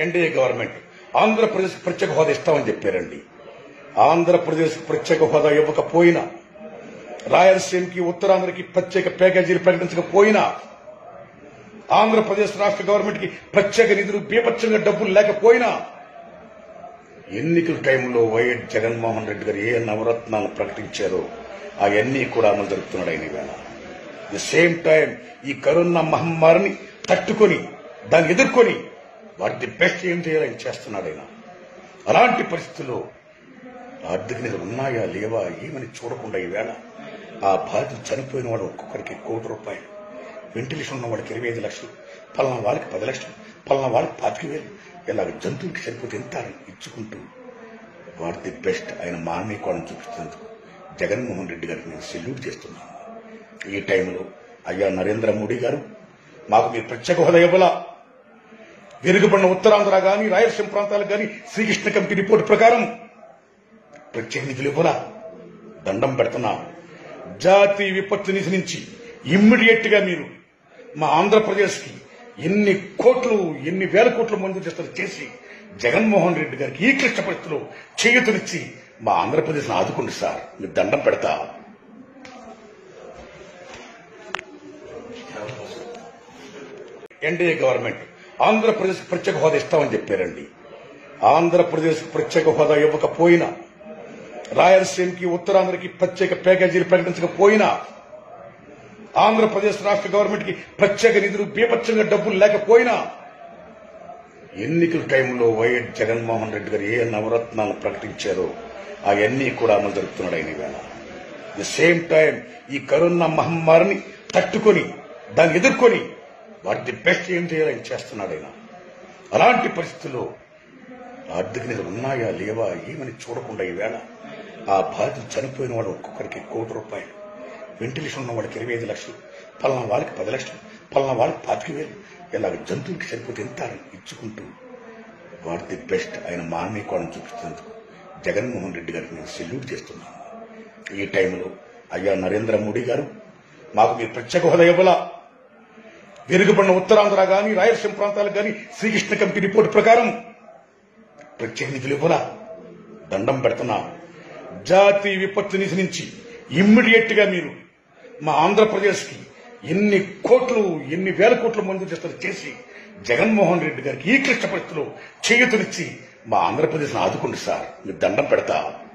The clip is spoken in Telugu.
ఎన్డీఏ గవర్నమెంట్ ఆంధ్రప్రదేశ్ ప్రత్యేక హోదా ఇస్తామని చెప్పారండి ఆంధ్రప్రదేశ్ ప్రత్యేక హోదా ఇవ్వకపోయినా రాయలసీమకి ఉత్తరాంధ్రకి ప్రత్యేక ప్యాకేజీలు ప్రకటించకపోయినా ఆంధ్రప్రదేశ్ రాష్ట్ర గవర్నమెంట్ కి ప్రత్యేక నిధులు బీభత్సంగా డబ్బులు లేకపోయినా ఎన్నికల టైంలో వైఎస్ జగన్మోహన్ రెడ్డి గారు ఏ నవరత్నాలు ప్రకటించారో అవన్నీ కూడా అమలు జరుపుతున్నాడు ఆయన ఈవేళ ది సేమ్ టైం ఈ కరోనా మహమ్మారిని తట్టుకొని దాన్ని ఎదుర్కొని వాటి బెస్ట్ ఏం చేయాలని చేస్తున్నాడు ఆయన అలాంటి పరిస్థితుల్లో ఆర్థిక నిధులు ఉన్నాయా లేవా ఏమని చూడకుండా ఈవేళ ఆ బాధితులు చనిపోయిన వాడు ఒక్కొక్కరికి కోటి రూపాయలు వెంటిలేషన్ ఉన్న వాడికి ఇరవై ఐదు లక్షలు పలానా వాళ్ళకి పది లక్షలు పలానా వాళ్ళకి పాతిక వేలు ఇలాగ జంతువులకి సరిపోతే ఎంత అని ఇచ్చుకుంటూ వాట్ ది బెస్ట్ ఆయన మానవీకోణం చూపిస్తున్నందుకు జగన్మోహన్ రెడ్డి గారికి నేను సెల్యూట్ చేస్తున్నాను ఈ టైంలో అయ్యా నరేంద్ర మోడీ గారు మాకు మీరు ప్రత్యేక హోదా ఇవ్వాలా వెనుకబడిన ఉత్తరాంధ్ర గాని రాయలసీమ ప్రాంతాలకు గాని శ్రీకృష్ణ కమిటీ రిపోర్ట్ ప్రకారం ప్రత్యేక నిధులు ఇవ్వరా దండం పెడుతున్నా జాతీయ విపత్తు నిధి నుంచి ఇమ్మీడియట్ గా మీరు మా ఆంధ్రప్రదేశ్ కి ఎన్ని కోట్లు ఎన్ని వేల కోట్లు మంజూరు చేస్తారు చేసి జగన్మోహన్ రెడ్డి గారికి ఈ క్లిష్ట పరిస్థితిలో చేయూతనిచ్చి మా ఆంధ్రప్రదేశ్ ఆదుకోండి సార్ మీరు దండం పెడతా ఎన్డీఏ గవర్నమెంట్ ఆంధ్రప్రదేశ్ ప్రత్యేక హోదా ఇస్తామని చెప్పారండి ఆంధ్రప్రదేశ్ ప్రత్యేక హోదా ఇవ్వకపోయినా రాయలసీమకి ఉత్తరాంధ్రకి ప్రత్యేక ప్యాకేజీలు ప్రకటించకపోయినా ఆంధ్రప్రదేశ్ రాష్ట్ర గవర్నమెంట్ కి ప్రత్యేక నిధులు బీభత్సంగా డబ్బులు లేకపోయినా ఎన్నికల టైంలో వైఎస్ జగన్మోహన్ రెడ్డి గారు ఏ నవరత్నాలు ప్రకటించారో అవన్నీ కూడా అమలు జరుపుతున్నాడు ఆయన ఈవేళ ది సేమ్ టైం ఈ కరోనా మహమ్మారిని తట్టుకొని దాన్ని ఎదుర్కొని వాటి బెస్ట్ ఏం చేయాలని చేస్తున్నాడు ఆయన అలాంటి పరిస్థితుల్లో ఆర్థిక నిధులు ఉన్నాయా లేవా ఏమని చూడకుండా ఈవేళ ఆ బాధితులు చనిపోయిన వాడు ఒక్కొక్కరికి కోటి రూపాయలు వెంటిలేషన్ ఉన్న వాడికి ఇరవై ఐదు లక్షలు పలానా వాళ్ళకి పది లక్షలు పలానా వాళ్ళకి పాతిక వేలు ఇలాగ జంతువులకి సరిపోతే ఎంత అని ఇచ్చుకుంటూ వాట్ ది బెస్ట్ ఆయన మానవీకోణం చూపిస్తున్నందుకు జగన్మోహన్ రెడ్డి గారికి నేను సెల్యూట్ చేస్తున్నాను ఈ టైంలో అయ్యా నరేంద్ర మోడీ గారు మాకు మీరు ప్రత్యేక హోదా ఇవ్వాలా వెనుకబడిన ఉత్తరాంధ్ర గాని రాయలసీమ ప్రాంతాలకు గాని శ్రీకృష్ణ కమిటీ రిపోర్ట్ ప్రకారం ప్రత్యేక నిధులు ఇవ్వరా దండం పెడుతున్నా జాతీయ విపత్తు నిధి నుంచి ఇమ్మీడియట్ గా మీరు మా ఆంధ్రప్రదేశ్ కి ఎన్ని కోట్లు ఎన్ని వేల కోట్లు మంజూరు చేస్తారు చేసి జగన్మోహన్ రెడ్డి గారికి ఈ క్లిష్ట పరిస్థితిలో చేయూతనిచ్చి మా ఆంధ్రప్రదేశ్ ఆదుకోండి సార్ మీరు దండం పెడతా